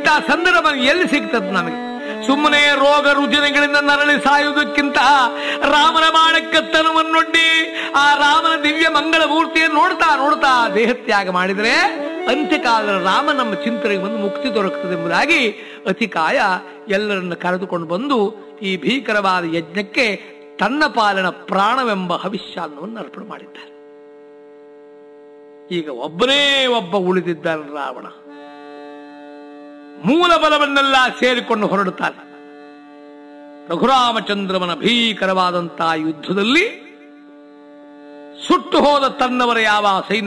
ಇಂಥ ಸಂದರ್ಭ ಎಲ್ಲಿ ಸಿಗ್ತದೆ ನಮಗೆ ಸುಮ್ಮನೆ ರೋಗ ರುಜಿನಗಳಿಂದ ನರಳಿ ಸಾಯುವುದಕ್ಕಿಂತ ರಾಮನ ಮಾಡಕ್ಕತ್ತನವನ್ನೊಡ್ಡಿ ಆ ರಾಮನ ದಿವ್ಯ ಮಂಗಳ ಮೂರ್ತಿಯನ್ನು ನೋಡ್ತಾ ನೋಡ್ತಾ ದೇಹತ್ಯಾಗ ಮಾಡಿದರೆ ಅಂತ್ಯಕಾಲ ರಾಮ ನಮ್ಮ ಚಿಂತನೆಗೆ ಬಂದು ಮುಕ್ತಿ ದೊರಕುತ್ತದೆ ಎಂಬುದಾಗಿ ಅತಿಕಾಯ ಎಲ್ಲರನ್ನು ಕರೆದುಕೊಂಡು ಬಂದು ಈ ಭೀಕರವಾದ ಯಜ್ಞಕ್ಕೆ ತನ್ನ ಪಾಲನ ಪ್ರಾಣವೆಂಬ ಹವಿಷ್ಯಾನ್ನವನ್ನು ಅರ್ಪಣೆ ಮಾಡಿದ್ದಾರೆ ಈಗ ಒಬ್ಬನೇ ಒಬ್ಬ ಉಳಿದಿದ್ದಾನೆ ರಾವಣ ಮೂಲ ಬಲವನ್ನೆಲ್ಲ ಸೇರಿಕೊಂಡು ಹೊರಡುತ್ತಾನೆ ರಘುರಾಮಚಂದ್ರಮನ ಭೀಕರವಾದಂತಹ ಯುದ್ಧದಲ್ಲಿ ಸುಟ್ಟು ಹೋದ ತನ್ನವರ ಯಾವ ಸೈನ್ಯ